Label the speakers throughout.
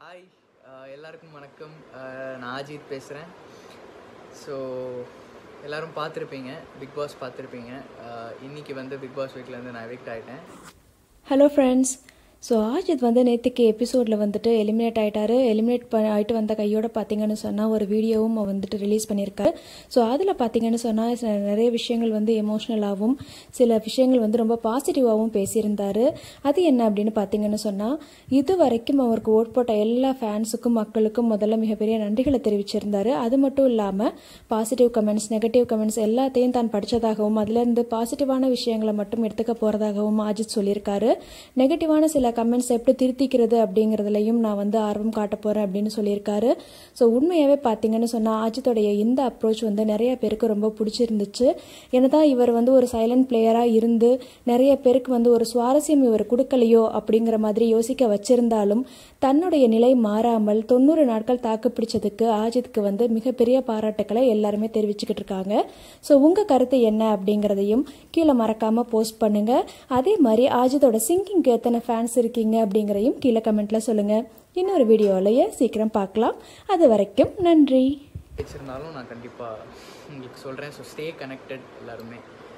Speaker 1: hi எல்லாருக்கும் வணக்கம் அஹ், நான் அஜித் பேசுகிறேன் ஸோ எல்லாரும் பார்த்துருப்பீங்க பிக் பாஸ் பார்த்துருப்பீங்க அஹ், இன்னைக்கு வந்து பிக் பாஸ் வீட்டிலேருந்து நான் எவிக்ட் ஆகிட்டேன்
Speaker 2: ஹலோ ஃப்ரெண்ட்ஸ் ஸோ ஆஜித் வந்து நேற்றுக்கு எபிசோடில் வந்துட்டு எலிமினேட் ஆகிட்டாரு எலிமினேட் ப ஆகிட்டு வந்த கையோட பார்த்தீங்கன்னு சொன்னால் ஒரு வீடியோவும் அவர் வந்துட்டு ரிலீஸ் பண்ணியிருக்காரு ஸோ அதில் பார்த்தீங்கன்னு சொன்னால் நிறைய விஷயங்கள் வந்து எமோஷ்னலாகவும் சில விஷயங்கள் வந்து ரொம்ப பாசிட்டிவாகவும் பேசியிருந்தாரு அது என்ன அப்படின்னு பார்த்தீங்கன்னு சொன்னால் இது வரைக்கும் அவருக்கு ஓட் போட்ட எல்லா ஃபேன்ஸுக்கும் மக்களுக்கும் முதல்ல மிகப்பெரிய நன்றிகளை தெரிவிச்சிருந்தாரு அது மட்டும் இல்லாமல் பாசிட்டிவ் கமெண்ட்ஸ் நெகட்டிவ் கமெண்ட்ஸ் எல்லாத்தையும் தான் படித்ததாகவும் அதுலேருந்து பாசிட்டிவான விஷயங்களை மட்டும் எடுத்துக்க போகிறதாகவும் அஜித் சொல்லியிருக்காரு நெகட்டிவான சில கமெண்ட்ஸ் எப்படி திருத்திக்கிறது அப்படிங்கிறதுலையும் நான் வந்து ஆர்வம் காட்ட போகிறேன் அப்படின்னு சொல்லியிருக்காரு ஸோ உண்மையாகவே பார்த்தீங்கன்னு சொன்னால் அஜித்தோடைய இந்த அப்ரோச் வந்து நிறைய பேருக்கு ரொம்ப பிடிச்சிருந்துச்சு என்னதான் இவர் வந்து ஒரு சைலண்ட் பிளேயராக இருந்து நிறைய பேருக்கு வந்து ஒரு சுவாரஸ்யம் இவர் கொடுக்கலையோ அப்படிங்கிற மாதிரி யோசிக்க வச்சிருந்தாலும் தன்னுடைய நிலை மாறாமல் தொண்ணூறு நாட்கள் தாக்கு பிடிச்சதுக்கு ஆஜித்துக்கு வந்து மிகப்பெரிய பாராட்டுக்களை எல்லாருமே தெரிவிச்சுக்கிட்டு இருக்காங்க ஸோ உங்கள் கருத்து என்ன அப்படிங்கிறதையும் கீழே மறக்காமல் போஸ்ட் பண்ணுங்க அதே மாதிரி ஆஜித்தோட சிங்கிங்க்கு எத்தனை ஃபேன்ஸ் இருக்கீங்க அப்படிங்கிறதையும் கீழே கமெண்ட்டில் சொல்லுங்கள் இன்னொரு வீடியோவிலேயே சீக்கிரம் பார்க்கலாம் அது வரைக்கும் நன்றி
Speaker 1: வச்சுருந்தாலும் நான் கண்டிப்பாக உங்களுக்கு சொல்கிறேன் ஸோ ஸ்டே கனெக்டட் எல்லாருமே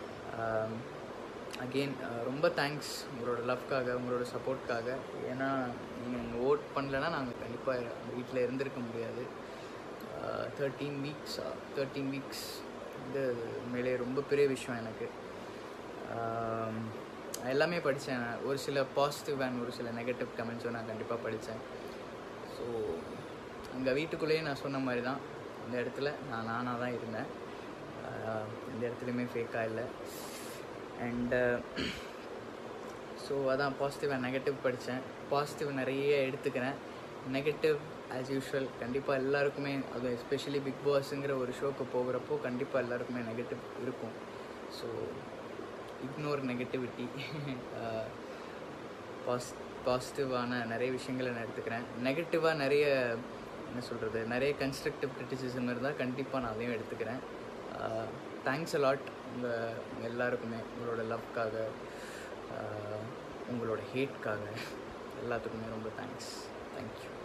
Speaker 1: அகெயின் ரொம்ப தேங்க்ஸ் உங்களோட லவ்க்காக உங்களோட சப்போர்ட்காக ஏன்னா நீங்கள் ஓட் பண்ணலைன்னா நாங்கள் கண்டிப்பாக வீட்டில் இருந்திருக்க முடியாது தேர்ட்டீன் வீக்ஸ் தேர்ட்டீன் வீக்ஸ் வந்து உண்மையிலே ரொம்ப பெரிய விஷயம் எனக்கு ஆம், எல்லாமே படித்தேன் ஒரு சில பாசிட்டிவ் அண்ட் ஒரு சில நெகட்டிவ் கமெண்ட்ஸும் நான் கண்டிப்பாக படித்தேன் ஸோ அங்கே வீட்டுக்குள்ளேயே நான் சொன்ன மாதிரி தான் இந்த இடத்துல நான் நானாக தான் இருந்தேன் ஆஹ் எந்த இடத்துலையுமே ஃபேக்காக இல்லை அண்டு ஸோ அதான் பாசிட்டிவ் அண்ட் நெகட்டிவ் படித்தேன் பாசிட்டிவ் நிறைய எடுத்துக்கிறேன் நெகட்டிவ் ஆஸ் யூஷுவல் கண்டிப்பாக எல்லாருக்குமே அது எஸ்பெஷலி பிக் பாஸுங்கிற ஒரு ஷோக்கு போகிறப்போ கண்டிப்பாக எல்லாருக்குமே நெகட்டிவ் இருக்கும் ஸோ இக்னோர் நெகட்டிவிட்டி பாஸ் பாசிட்டிவான நிறைய விஷயங்களை நான் எடுத்துக்கிறேன் நெகட்டிவாக நிறைய என்ன சொல்கிறது நிறைய கன்ஸ்ட்ரக்டிவ் கிரிட்டிசிசம் இருந்தால் கண்டிப்பாக நான் அதையும் எடுத்துக்கிறேன் தேங்க்ஸ் அலாட் உங்கள் உங்கள் எல்லாருக்குமே உங்களோட லவ்க்காக உங்களோட ஹேட்காக எல்லாத்துக்குமே ரொம்ப தேங்க்ஸ் தேங்க்யூ